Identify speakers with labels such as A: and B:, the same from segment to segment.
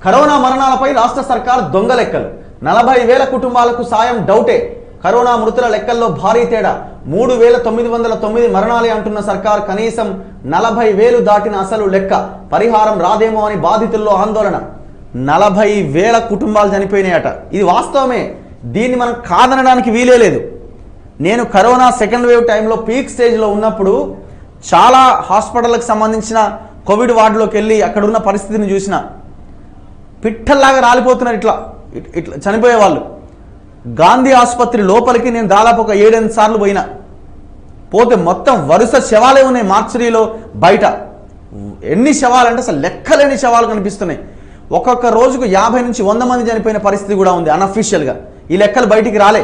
A: corona మరణాలపై రాష్ట్ర సర్కార్ దొంగ లెక్కలు నలభై వేల కుటుంబాలకు సాయం డౌటే కరోనా మృతుల లెక్కల్లో భారీ తేడా మూడు వేల తొమ్మిది వందల తొమ్మిది మరణాలే అంటున్న సర్కార్ కనీసం నలభై వేలు దాటిన అసలు లెక్క పరిహారం రాదేమో అని బాధితుల్లో ఆందోళన నలభై వేల కుటుంబాలు చనిపోయినాయట ఇది వాస్తవమే దీన్ని మనం కాదనడానికి వీలే లేదు నేను కరోనా సెకండ్ వేవ్ టైంలో పీక్ స్టేజ్లో ఉన్నప్పుడు చాలా హాస్పిటల్కి సంబంధించిన కోవిడ్ వార్డులోకి వెళ్ళి అక్కడ ఉన్న పరిస్థితిని చూసిన పిట్టల్లాగా రాలిపోతున్నారు ఇట్లా ఇట్- ఇట్లా చనిపోయే వాళ్ళు గాంధీ ఆసుపత్రి లోపలికి నేను దాదాపు ఒక ఏడెనిమిది సార్లు పోయినా పోతే మొత్తం వరుస శవాలే ఉన్నాయి మార్చరీలో బయట ఎన్ని శవాలు అంటే అసలు లెక్కలేని శవాలు కనిపిస్తున్నాయి ఒక్కొక్క రోజుకు యాభై నుంచి వంద మంది చనిపోయిన పరిస్థితి కూడా ఉంది అన్అఫీషియల్గా ఈ లెక్కలు బయటికి రాలే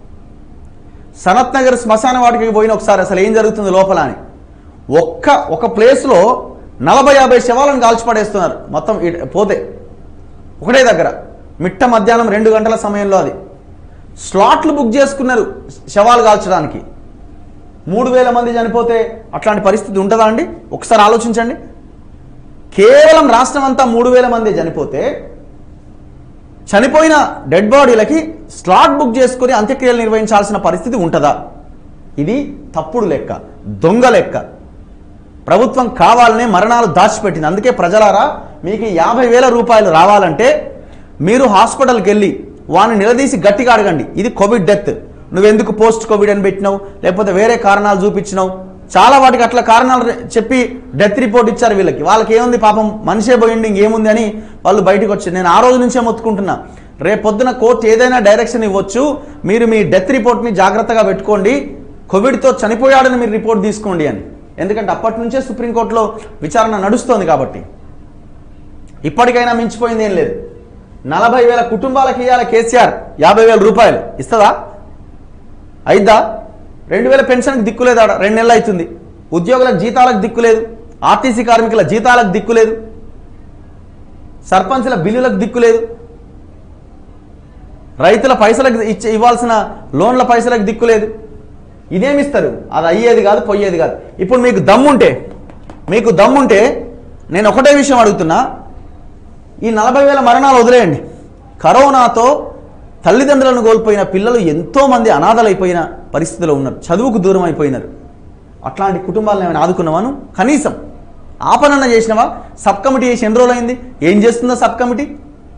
A: సనత్ నగర్ శ్మశాన వాటికి పోయిన ఒకసారి అసలు ఏం జరుగుతుంది లోపల అని ఒక్క ఒక ప్లేస్లో నలభై యాభై శవాలను కాల్చిపడేస్తున్నారు మొత్తం ఇట్- పోతే ఒకటే దగ్గర మిట్ట మధ్యాహ్నం రెండు గంటల సమయంలో అది స్లాట్లు బుక్ చేసుకున్నారు శవాలు కాల్చడానికి మూడు వేల మంది చనిపోతే అట్లాంటి పరిస్థితి ఉంటుందా అండి ఒకసారి ఆలోచించండి కేవలం రాష్ట్రం అంతా మూడు వేల మంది చనిపోతే చనిపోయిన డెడ్ బాడీలకి స్లాట్ బుక్ చేసుకొని అంత్యక్రియలు నిర్వహించాల్సిన పరిస్థితి ఉంటుందా ఇది తప్పుడు లెక్క దొంగ లెక్క ప్రభుత్వం కావాలనే మరణాలు దాచిపెట్టింది అందుకే ప్రజలారా మీకు యాభై వేల రూపాయలు రావాలంటే మీరు హాస్పిటల్కి వెళ్ళి వాడిని నిలదీసి గట్టిగా అడగండి ఇది కోవిడ్ డెత్ నువ్వెందుకు పోస్ట్ కోవిడ్ అని పెట్టినావు లేకపోతే వేరే కారణాలు చూపించినావు చాలా వాటికి అట్లా కారణాలు రె- చెప్పి డెత్ రిపోర్ట్ ఇచ్చారు వీళ్ళకి వాళ్ళకి ఏముంది పాపం మనిషే పోయింది ఇంకేముంది అని వాళ్ళు బయటకు వచ్చారు నేను ఆ రోజు నుంచే మొత్తుకుంటున్నా రేపు పొద్దున కోర్టు ఏదైనా డైరెక్షన్ ఇవ్వచ్చు మీరు మీ డెత్ రిపోర్ట్ని జాగ్రత్తగా పెట్టుకోండి కోవిడ్తో చనిపోయాడని మీరు రిపోర్ట్ తీసుకోండి అని ఎందుకంటే అప్పటి నుంచే సుప్రీంకోర్టులో విచారణ నడుస్తోంది కాబట్టి ఇప్పటికైనా మించిపోయింది ఏం లేదు నలభై వేల కుటుంబాలకు ఇవ్వాలి కేసీఆర్ యాభై వేల రూపాయలు ఇస్తుందా అయిద్దా రెండు వేల పెన్షన్కి దిక్కులేదు ఆడ రెండు నెలలు అవుతుంది ఉద్యోగుల జీతాలకు దిక్కులేదు ఆర్టీసీ కార్మికుల జీతాలకు దిక్కులేదు సర్పంచుల బిల్లులకు దిక్కులేదు రైతుల పైసలకు ఇచ్చే ఇవ్వాల్సిన లోన్ల పైసలకు దిక్కులేదు ఇదేమిస్తారు అది అయ్యేది కాదు పోయేది కాదు ఇప్పుడు మీకు దమ్ముంటే మీకు దమ్ముంటే నేను ఒకటే విషయం అడుగుతున్నా ఈ నలభై వేల మరణాలు వదిలేయండి కరోనాతో తల్లిదండ్రులను కోల్పోయిన పిల్లలు ఎంతోమంది అనాథలైపోయిన పరిస్థితిలో ఉన్నారు చదువుకు దూరం అయిపోయినారు అట్లాంటి కుటుంబాలను ఏమైనా ఆదుకున్నావాను కనీసం ఆపనన్న చేసినవా సబ్ కమిటీ చేసి ఎన్ని రోజులైంది ఏం చేస్తుందో సబ్ కమిటీ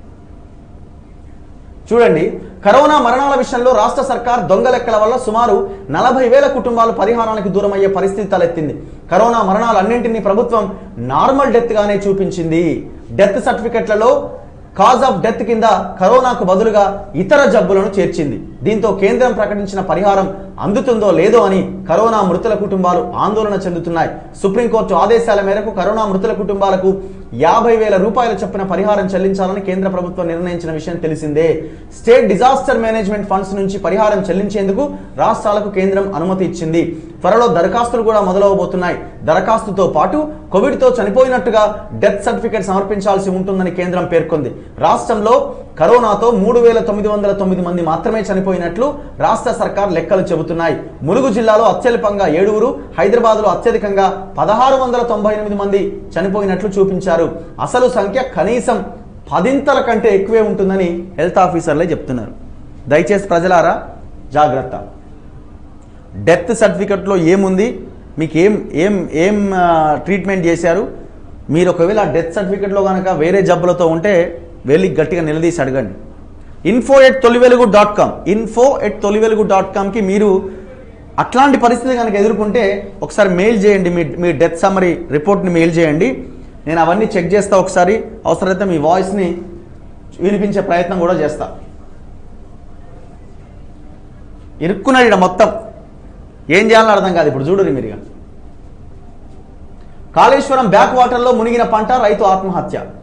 A: చూడండి కరోనా మరణాల విషయంలో రాష్ట్ర సర్కార్ దొంగ లెక్కల వల్ల సుమారు నలభై వేల కుటుంబాలు పరిహారానికి దూరమయ్యే పరిస్థితి తలెత్తింది కరోనా మరణాలన్నింటినీ ప్రభుత్వం నార్మల్ డెత్ గానే చూపించింది డెత్ సర్టిఫికెట్లలో కాజ్ ఆఫ్ డెత్ కింద కరోనాకు బదులుగా ఇతర జబ్బులను చేర్చింది దీంతో కేంద్రం ప్రకటించిన పరిహారం అందుతుందో లేదో అని కరోనా మృతుల కుటుంబాలు ఆందోళన చెందుతున్నాయి సుప్రీంకోర్టు ఆదేశాల మేరకు కరోనా మృతుల కుటుంబాలకు యాభై వేల రూపాయల చొప్పున పరిహారం చెల్లించాలని కేంద్ర ప్రభుత్వం నిర్ణయించిన విషయం తెలిసిందే స్టేట్ డిజాస్టర్ మేనేజ్మెంట్ ఫండ్స్ నుంచి పరిహారం చెల్లించేందుకు రాష్ట్రాలకు కేంద్రం అనుమతి ఇచ్చింది త్వరలో దరఖాస్తులు కూడా మొదలవబోతున్నాయి దరఖాస్తుతో పాటు కోవిడ్తో చనిపోయినట్టుగా డెత్ సర్టిఫికేట్ సమర్పించాల్సి ఉంటుందని కేంద్రం పేర్కొంది రాష్ట్రంలో కరోనాతో మూడు వేల తొమ్మిది వందల తొమ్మిది మంది మాత్రమే చనిపోయినట్లు రాష్ట్ర సర్కార్ లెక్కలు చెబుతున్నాయి ములుగు జిల్లాలో అత్యల్పంగా ఏడుగురు హైదరాబాద్లో అత్యధికంగా పదహారు వందల తొంభై ఎనిమిది మంది చనిపోయినట్లు చూపించారు అసలు సంఖ్య కనీసం పదింతల కంటే ఎక్కువే ఉంటుందని హెల్త్ ఆఫీసర్లే చెప్తున్నారు దయచేసి ప్రజలారా జాగ్రత్త డెత్ సర్టిఫికెట్లో ఏముంది మీకు ఏం ఏం ఏం ఆ, ట్రీట్మెంట్ చేశారు మీరు ఒకవేళ ఆ డెత్ సర్టిఫికెట్లో కనుక వేరే జబ్బులతో ఉంటే వెళ్ళి గట్టిగా నిలదీసి అడగండి info at Tolivelugu dot com info at Tolivelugu dot కామ్కి మీరు అట్లాంటి పరిస్థితి కనుక ఎదుర్కొంటే ఒకసారి మెయిల్ చేయండి మీ మీ డెత్ సమ్మరీ రిపోర్ట్ని మెయిల్ చేయండి నేను అవన్నీ చెక్ చేస్తా ఒకసారి అవసరమైతే మీ వాయిస్ని వినిపించే ప్రయత్నం కూడా చేస్తా ఇరుక్కున్నాడు ఈడ మొత్తం ఏం చేయాలని అర్థం కాదు ఇప్పుడు చూడరు మీరుగా కాళేశ్వరం బ్యాక్ వాటర్లో మునిగిన పంట రైతు ఆత్మహత్య